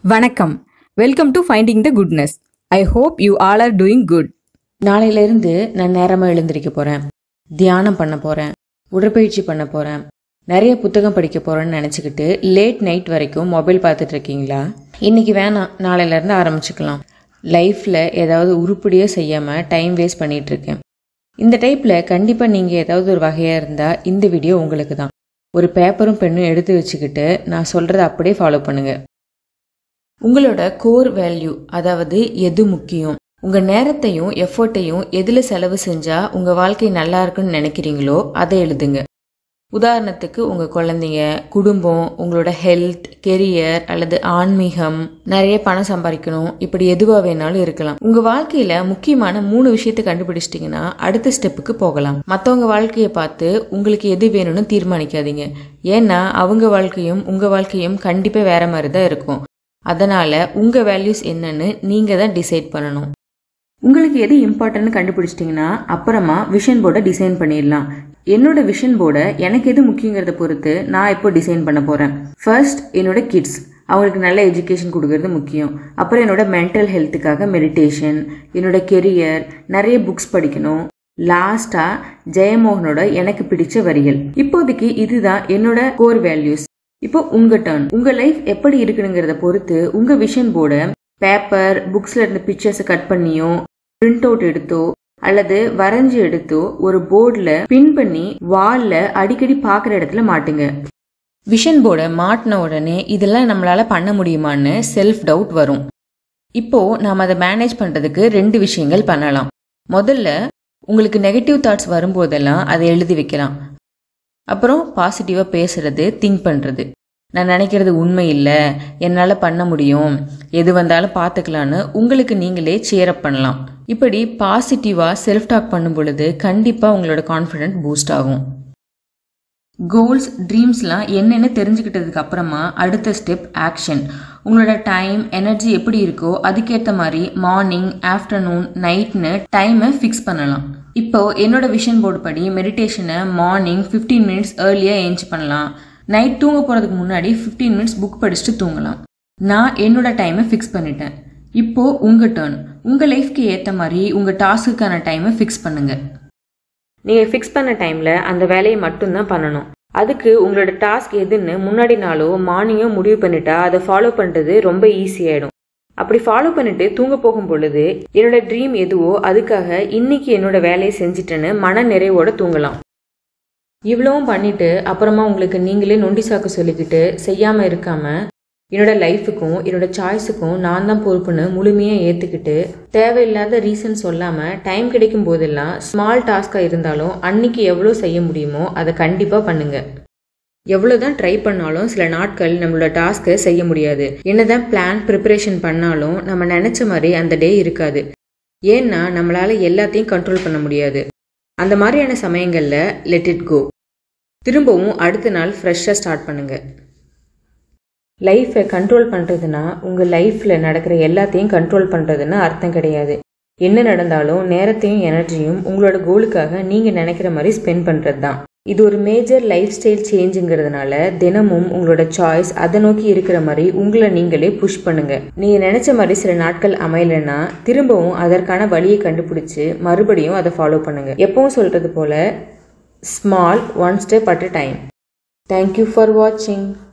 வணக்கம் welcome to finding the goodness I hope you all are doing good நாளையிலேருந்து நான் நேரமாக எழுந்திருக்க போகிறேன் தியானம் பண்ண போகிறேன் உடற்பயிற்சி பண்ண போகிறேன் நிறைய புத்தகம் படிக்க போகிறேன்னு நினச்சிக்கிட்டு லேட் நைட் வரைக்கும் மொபைல் பார்த்துட்டு இருக்கீங்களா இன்னைக்கு வேணாம் நாளையிலேருந்து ஆரம்பிச்சுக்கலாம் லைஃப்பில் ஏதாவது உருப்படியாக செய்யாமல் டைம் வேஸ்ட் பண்ணிட்டு இருக்கேன் இந்த டைப்பில் கண்டிப்பாக நீங்கள் ஏதாவது ஒரு வகையாக இருந்தால் இந்த வீடியோ உங்களுக்கு தான் ஒரு பேப்பரும் பெண்ணும் எடுத்து வச்சுக்கிட்டு நான் சொல்கிறத அப்படியே ஃபாலோ பண்ணுங்கள் உங்களோட கோர் வேல்யூ அதாவது எது முக்கியம் உங்கள் நேரத்தையும் எஃபர்ட்டையும் எதில் செலவு செஞ்சால் உங்கள் வாழ்க்கை நல்லா இருக்குன்னு நினைக்கிறீங்களோ அதை எழுதுங்க உதாரணத்துக்கு உங்கள் குழந்தைங்க குடும்பம் உங்களோட ஹெல்த் கெரியர் அல்லது ஆன்மீகம் நிறைய பணம் சம்பாதிக்கணும் இப்படி எதுவாக வேணாலும் இருக்கலாம் உங்கள் வாழ்க்கையில் முக்கியமான மூணு விஷயத்தை கண்டுபிடிச்சிட்டிங்கன்னா அடுத்த ஸ்டெப்புக்கு போகலாம் மற்றவங்க வாழ்க்கையை பார்த்து உங்களுக்கு எது வேணும்னு தீர்மானிக்காதீங்க ஏன்னா அவங்க வாழ்க்கையும் உங்கள் வாழ்க்கையும் கண்டிப்பாக வேற மாதிரி தான் இருக்கும் அதனால் உங்கள் வேல்யூஸ் என்னன்னு நீங்கள் தான் டிசைட் பண்ணணும் உங்களுக்கு எது இம்பார்ட்டன்ட்னு கண்டுபிடிச்சிட்டிங்கன்னா அப்புறமா விஷன் போர்டை டிசைன் பண்ணிடலாம் என்னோட விஷன் போர்டை எனக்கு எது முக்கியங்கிறத பொறுத்து நான் இப்போ டிசைன் பண்ண போகிறேன் ஃபர்ஸ்ட் என்னோட கிட்ஸ் அவங்களுக்கு நல்ல எஜுகேஷன் கொடுக்கறது முக்கியம் அப்புறம் என்னோட மென்டல் ஹெல்த்துக்காக மெடிடேஷன் என்னோட கெரியர் நிறைய புக்ஸ் படிக்கணும் லாஸ்டா ஜெயமோகனோட எனக்கு பிடிச்ச வரிகள் இப்போதைக்கு இதுதான் என்னோட கோர் வேல்யூஸ் இப்போ உங்க டர்ன் உங்க லைஃப் எப்படி இருக்குங்கிறத பொறுத்து உங்க விஷன் போர்டை பேப்பர் புக்ஸ்ல இருந்த பிக்சர்ஸை கட் பண்ணியோ பிரிண்ட் அவுட் எடுத்தோ அல்லது வரைஞ்சு எடுத்தோ ஒரு போர்டில் பின் பண்ணி வால்ல அடிக்கடி பார்க்குற இடத்துல மாட்டுங்க விஷன் போர்டை மாட்டின உடனே இதெல்லாம் நம்மளால பண்ண முடியுமான்னு செல்ஃப் டவுட் வரும் இப்போ நாம் அதை மேனேஜ் பண்ணுறதுக்கு ரெண்டு விஷயங்கள் பண்ணலாம் முதல்ல உங்களுக்கு நெகட்டிவ் தாட்ஸ் வரும்போதெல்லாம் அதை எழுதி வைக்கலாம் அப்புறம் பாசிட்டிவாக பேசுறது திங்க் பண்ணுறது நான் நினைக்கிறது உண்மை இல்லை என்னால் பண்ண முடியும் எது வந்தாலும் பார்த்துக்கலான்னு உங்களுக்கு நீங்களே சேரப் பண்ணலாம் இப்படி பாசிட்டிவாக செல்ஃப் டாக் பண்ணும் பொழுது கண்டிப்பாக உங்களோட கான்ஃபிடென்ட் பூஸ்ட் ஆகும் கோல்ஸ் ட்ரீம்ஸ்லாம் என்னென்னு தெரிஞ்சுக்கிட்டதுக்கு அப்புறமா அடுத்த ஸ்டெப் ஆக்ஷன் உங்களோட டைம் எனர்ஜி எப்படி இருக்கோ அதுக்கேற்ற மாதிரி மார்னிங் ஆஃப்டர்நூன் நைட்னு டைமை ஃபிக்ஸ் பண்ணலாம் இப்போ என்னோட விஷன் போர்டு படி மெடிடேஷனை மார்னிங் ஃபிஃப்டீன் மினிட்ஸ் ஏர்லியாக ஏஞ்ச் பண்ணலாம் நைட் தூங்க போகிறதுக்கு முன்னாடி ஃபிஃப்டீன் மினிட்ஸ் புக் படிச்சுட்டு தூங்கலாம் நான் என்னோட டைமை ஃபிக்ஸ் பண்ணிட்டேன் இப்போ உங்கள் டேர்ன் உங்கள் லைஃப்க்கு ஏற்ற மாதிரி உங்கள் டாஸ்க்குக்கான டைமை ஃபிக்ஸ் பண்ணுங்கள் நீங்கள் ஃபிக்ஸ் பண்ண டைமில் அந்த வேலையை மட்டும்தான் பண்ணணும் அதுக்கு உங்களோட டாஸ்க் எதுன்னு முன்னாடி நாளோ மார்னிங்கோ முடிவு பண்ணிட்டா அதை ஃபாலோ பண்ணுறது ரொம்ப ஈஸியாயிடும் அப்படி ஃபாலோ பண்ணிட்டு தூங்க போகும் பொழுது என்னோட ட்ரீம் எதுவோ அதுக்காக இன்னைக்கு என்னோட வேலையை செஞ்சுட்டேன்னு மன நிறைவோட தூங்கலாம் இவ்வளவும் பண்ணிட்டு அப்புறமா உங்களுக்கு நீங்களே நொண்டி சாக்கு சொல்லிக்கிட்டு செய்யாமல் இருக்காம என்னோட லைஃபுக்கும் என்னோட சாய்ஸுக்கும் நான் தான் பொறுப்புன்னு முழுமையாக ஏற்றுக்கிட்டு தேவையில்லாத ரீசன் சொல்லாமல் டைம் கிடைக்கும் போதெல்லாம் ஸ்மால் டாஸ்காக இருந்தாலும் அன்னைக்கு எவ்வளோ செய்ய முடியுமோ அதை கண்டிப்பாக பண்ணுங்க எவ்வளோதான் ட்ரை பண்ணாலும் சில நாட்கள் நம்மளோட டாஸ்க்கை செய்ய முடியாது என்னதான் பிளான் ப்ரிப்பரேஷன் பண்ணாலும் நம்ம நினச்ச மாதிரி அந்த டே இருக்காது ஏன்னா நம்மளால எல்லாத்தையும் கண்ட்ரோல் பண்ண முடியாது அந்த மாதிரியான சமயங்களில் லெட் இட் கோ திரும்பவும் அடுத்த நாள் ஃப்ரெஷ்ஷாக ஸ்டார்ட் பண்ணுங்க லைஃப்பை கண்ட்ரோல் பண்ணுறதுனா உங்கள் லைஃப்பில் நடக்கிற எல்லாத்தையும் கண்ட்ரோல் பண்ணுறதுன்னு அர்த்தம் கிடையாது என்ன நடந்தாலும் நேரத்தையும் எனர்ஜியும் உங்களோட கோலுக்காக நீங்கள் நினைக்கிற மாதிரி ஸ்பெண்ட் பண்ணுறது தான் இது ஒரு மேஜர் லைஃப் ஸ்டைல் சேஞ்சுங்கிறதுனால தினமும் உங்களோட சாய்ஸ் அதை நோக்கி இருக்கிற மாதிரி உங்களை நீங்களே புஷ் பண்ணுங்க நீங்க நினைச்ச மாதிரி சில நாட்கள் அமையலைன்னா திரும்பவும் அதற்கான வழியை கண்டுபிடிச்சு மறுபடியும் அதை ஃபாலோ பண்ணுங்க எப்பவும் சொல்றது போல small one step at a time thank you for வாட்சிங்